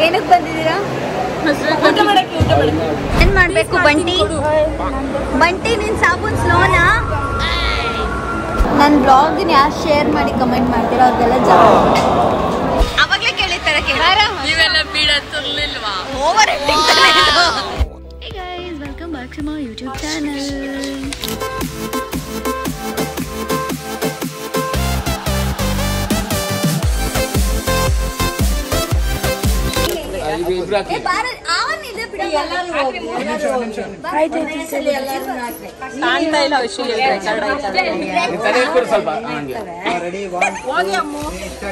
ಏನಕ್ಕೆ ಬಂದಿದ್ದೀರಾ ಊಟ ಮಾಡಕ್ಕೆ ಊಟ ಮಾಡಕ್ಕೆ ಏನ್ ಮಾಡ್ಬೇಕು ಬಂಟಿ ಬಂಟಿ ನಿನ್ ಸಾಬೂನ್ ಸ್ಲೋನಾ ನನ್ನ ಬ್ಲಾಗ್ನ ಯಾರು ಶೇರ್ ಮಾಡಿ ಕಮೆಂಟ್ ಮಾಡ್ತೀರಾ ಅವ್ರಿಗೆಲ್ಲ ಜಾಸ್ತಿ ಅವಾಗಲೇ ಕೇಳಿರ್ತಾರೆ ನೀವೆಲ್ಲ ಬೀಳತ್ತಿರ್ಲಿಲ್ವಾ over Hey guys, welcome back to my YouTube channel. ಕಾಣ್ತಾ ಇಲ್ಲ ವಿಷಯ ರೆಕಾರ್ಡ್ ಆಯ್ತಲ್ಲ ಸ್ವಲ್ಪ ಹಂಗೆ ಹೋಗಿ ಅಮ್ಮು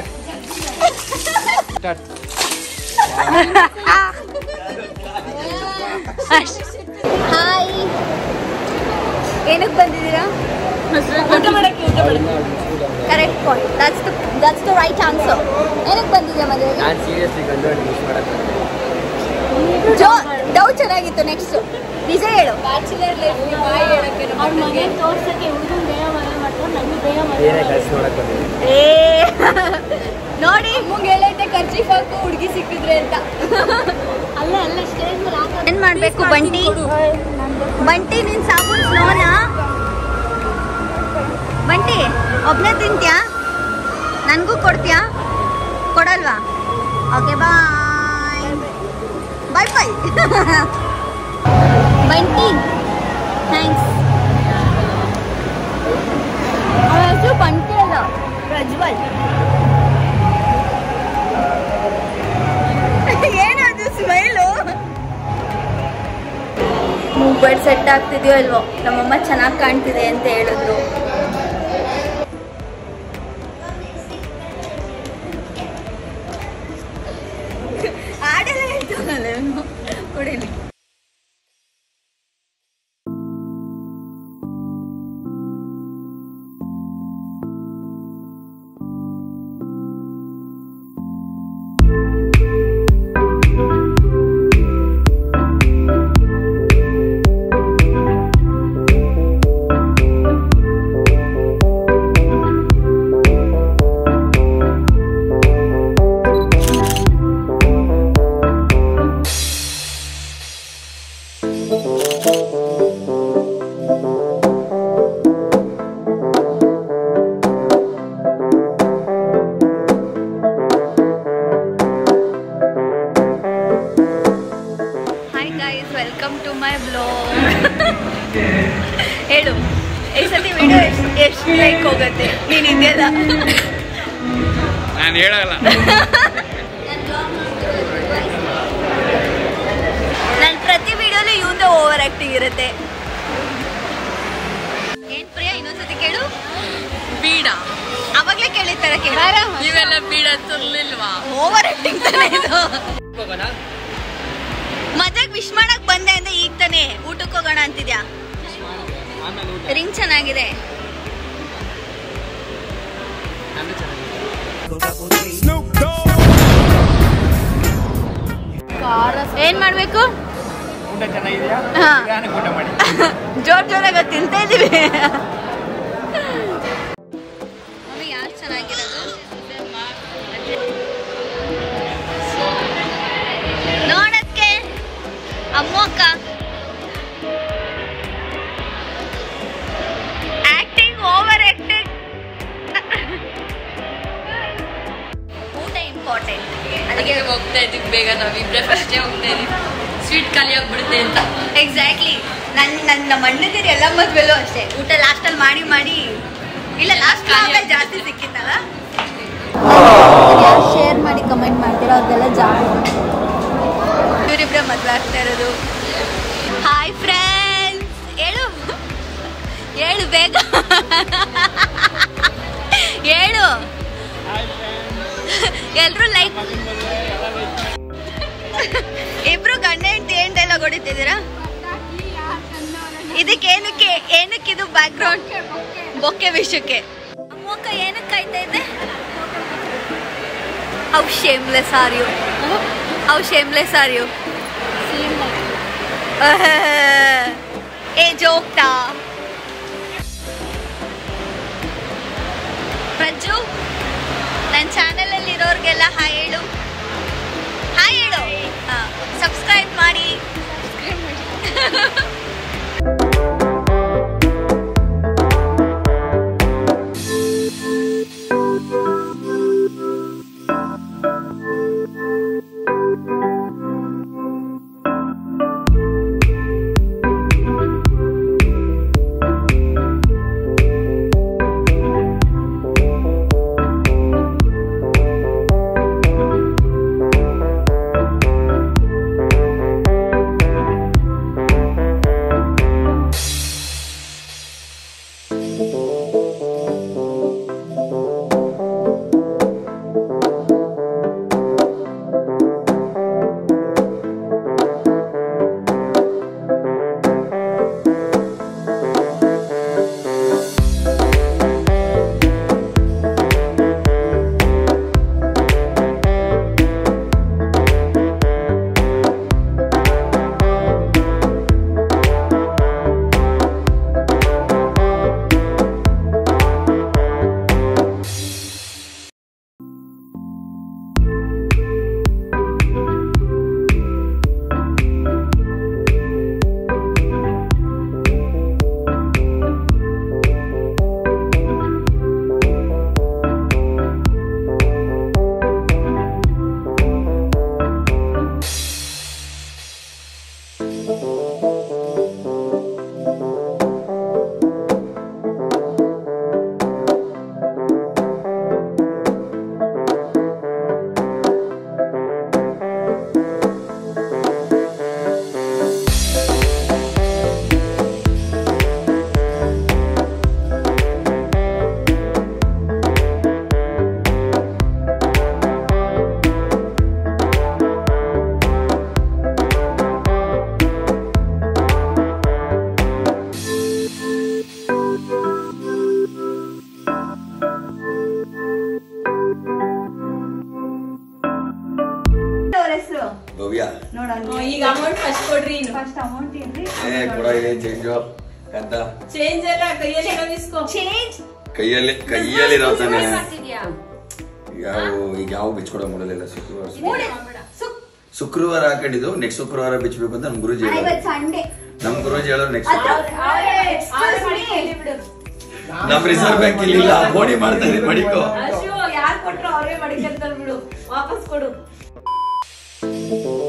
ಹಾಯ್ ಏನಕ್ಕೆ ಬಂದಿದ್ದೀರಾ ಊಟ ಮಾಡಕ್ಕೆ ಊಟ ಮಾಡಕ್ಕೆ correct point that's the that's the right answer ಏನಕ್ಕೆ ಬಂದಿದ್ಯಾ ಮದುವೆಗೆ ನಾನು ಸೀರಿಯಸ್ಲಿ ಗಂಡು ಮಿಸ್ ಮಾಡಕ್ಕೆ ಜೋ ಡೌ ಚೆನ್ನಾಗಿತ್ತು ನೆಕ್ಸ್ಟ್ ನಿಜ ಹೇಳು ಅವ್ರ ಮನೆ ತೋರ್ಸಕ್ಕೆ ಹುಡುಗನ್ ಬೇಗ ಮನೆ ಮಾಡ್ಕೊಂಡು ನಂಗೆ ಬೇಗ ಮನೆ ಏನೇ ಕೆಲಸ ಮಾಡಕ್ಕೆ ಬಂದಿದ್ದೀನಿ ಏ ನೋಡಿ ಮುಂಗೆ ಹೇಳೈತೆ ಖರ್ಚಿಗೆ ಹಾಕು ಹುಡುಗಿ ಸಿಕ್ಕಿದ್ರೆ ಅಂತ ಅಲ್ಲ ಅಲ್ಲ ಸ್ಟೇಜ್ ಮೇಲೆ ಹಾಕೋದು ಏನ್ ಮಾಡ್ಬೇಕು ಬಂಟಿ ಬಂಟಿ ನಿನ್ ಸಾಬೂನ್ ಸ್ಲೋನಾ ಬಂಟಿ ಒಬ್ನೇ ತಿಂತ್ಯಾ ನನಗೂ ಕೊಡ್ತೀಯಾ ಕೊಡಲ್ವಾ ಓಕೆ ಬಾಯ್ ಬಾಯ್ ಬಾಯ್ ಬಂಟಿ ಥ್ಯಾಂಕ್ಸ್ ಅವನ ಹೆಸರು ಬಂಟಿ ಅಲ್ಲ ಪ್ರಜ್ವಲ್ ಏನದು ಸ್ಮೈಲು ಮೂವ್ಮೆಂಟ್ ಸೆಟ್ ಆಗ್ತಿದೆಯೋ ಇಲ್ವೋ ನಮ್ಮಮ್ಮ ಚೆನ್ನಾಗಿ ಕಾಣ್ತಿದೆ ಅಂತ ಹೇಳಿದ್ರು ಆಡಲ್ಲ ಹೇಳ್ತಾನಲ್ಲ ಇವ್ನು. ಕುಡೀಲಿ hi guys welcome to my blog ಹೇಳು ಈ ಸತಿ ವಿಡಿಯೋ ಎಷ್ಟು ಎಷ್ಟು ಲೈಕ್ ಹೋಗುತ್ತೆ ನೀನು ಇದೆಯಲ್ಲ ನಾನು ಹೇಳಲ್ಲ ನನ್ನ ಪ್ರತಿ ವಿಡಿಯೋಲು ಇವಂದ ಓವರ್ ಆಕ್ಟಿಂಗ್ ಇರುತ್ತೆ ಏನ್ ಪ್ರಿಯಾ ಇನ್ನೊಂದ್ಸತಿ ಕೇಳು ಬೀಡ ಅವಾಗ್ಲೇ ಕೇಳಿರ್ತಾರೆ ಕೇಳ ನೀವೆಲ್ಲ ಬೀಳತ್ತಿರ್ಲಿಲ್ವಾ ಓವರ್ ಆಕ್ಟಿಂಗ್ ತಾನೇ ಇದು ಮದ್ವೆಗ್ ವಿಶ್ ಮಾಡಕ್ ಬಂದೆ ಅಂದ್ರೆ ಈಗ ತಾನೇ ಊಟಕ್ಕೆ ಹೋಗೋಣ ಅಂತಿದ್ಯಾ ರಿಂಗ್ ಚೆನ್ನಾಗಿದೆ ಏನ್ ಮಾಡ್ಬೇಕು ಊಟ ಚೆನ್ನಾಗಿದೆಯಾ ಹಾ. ನಿಧಾನಕ್ಕೆ ಊಟ ಮಾಡಿ ಜೋರ್ ಜೋರಾಗ ತಿಂತಾ ಇದೀವಿ ಮಮ್ಮಿ ಯಾರು ಚೆನ್ನಾಗಿರೋದು ನೋಡಕ್ಕೆ ಅಮ್ಮಕ್ಕ ಆಕ್ಟಿಂಗ್ ಓವರ್ ಆಕ್ಟಿಂಗ್ ಊಟ ಇಂಪಾರ್ಟೆಂಟ್ ಅದಕ್ಕೆ ಹೋಗ್ತಾ ಇದ್ದೀವಿ ಬೇಗ ನಾವಿಬ್ರೆ ಫಸ್ಟೇ ಹೋಗ್ತಾ ಇದೀವಿ ಸ್ವೀಟ್ ಖಾಲಿ ಆಗ್ಬಿಡುತ್ತೆ ಅಂತ ಎಕ್ಸಾಕ್ಟ್ಲಿ ನನ್ನ ನನ್ನ ನಮ್ಮ ಅಣ್ಣದಿರು ಎಲ್ಲ ಮದ್ವೆಲೂ ಅಷ್ಟೇ ಊಟ ಲಾಸ್ಟಲ್ಲಿ ಮಾಡಿ ಮಾಡಿ ಇಲ್ಲ ಲಾಸ್ಟ್ ಆಮೇಲೆ ಜಾಸ್ತಿ ಸಿಕ್ಕಿತ್ತಲ್ಲ ಯಾರು ಶೇರ್ ಮಾಡಿ ಕಮೆಂಟ್ ಮಾಡ್ತೀರಾ ಅವ್ರಿಗೆಲ್ಲ ಜಾಸ್ತಿ ಇವರಿಬ್ಬರೇ ಮದುವೆ ಆಗ್ತಾ ಇರೋದು ಹಾಯ್ ಫ್ರೆಂಡ್ಸ್ ಹೇಳು ಹೇಳು ಬೇಗ ಹೇಳು ಎಲ್ರು ಲೈಕ್ ಇಬ್ರು ಗಂಡ ಹೆಂಡತಿ ಏನ್ ಡೈಲಾಗ್ ಹೊಡಿತಿದ್ದೀರಾ ಇದಕ್ಕೆ ಏನಕ್ಕೆ ಏನಕ್ಕೆ ಇದು ಬ್ಯಾಕ್ ಗ್ರೌಂಡ್ ಬೊಕ್ಕೆ ವಿಷಯಕ್ಕೆ ಅಮ್ಮಕ್ಕ ಏನಕ್ಕೆ ಕಾಯ್ತಾ ಇದೆ how shameless are you how shameless are you ಏ ಜೋಕ್ತಾ ಪ್ರಜ್ಜು ನನ್ನ ಚಾನಲಲ್ಲಿ ಇರೋರಿಗೆಲ್ಲ ಹಾಯ್ ಹೇಳು ಹಾಯ್ ಹೇಳು ಅವ್ರ ಹೆಸರು ಭವ್ಯ ನೋಡೋಣ ಈಗ ಅಮೌಂಟ್ ಫಸ್ಟ್ ಕೊಡ್ರಿ ಇನ್ನು ಫಸ್ಟ್ ಅಮೌಂಟ್ ಏನ್ರಿ ಏ ಕೊಡ ಏನ್ ಚೇಂಜು ಅಂತ ಚೇಂಜ್ ಎಲ್ಲ ಕೈಯಲ್ಲಿ ಕಳಿಸ್ಕೊ ಚೇಂಜ್ ಕೈಯಲ್ಲಿ ಕೈಯಲ್ಲಿ ಇರೋ ತಾನೆ ಮಾಡ್ತಿದ್ಯಾ ಯಾವ ಈಗ ಯಾವ ಬಿಚ್ಕೊಡೋ ಮಾಡಲಿಲ್ಲ ಶುಕ್ರವಾರ ಮೂಡೆ ಸುಕ್ ಶುಕ್ರವಾರ ಹಾಕೊಂಡಿದ್ದು ನೆಕ್ಸ್ಟ್ ಶುಕ್ರವಾರ ಬಿಚ್ಚಬೇಕು ಅಂತ ನಮ್ ಗುರುಜಿ ಅಣ್ಣ, ಹೇಳೋರು ಇವತ್ತು ಸಂಡೆ ನಮ್ ಗುರುಜಿ ಹೇಳೋರು ನೆಕ್ಸ್ಟ್ ಅದ್ರ ನಮ್ ರಿಸರ್ವ್ ಬ್ಯಾಂಕ್ ಇಲ್ಲಿ ಇಲ್ಲ ಬೋಣಿ ಮಾಡ್ತಾ ಇದೀನಿ ಮಡಿಕೋ ಅಶು ಯಾರು ಕೊಟ್ರು ಅವರೇ ಮಡಿಕಂತಾರೆ ಬಿಡು ವಾಪಸ್ ಕೊಡು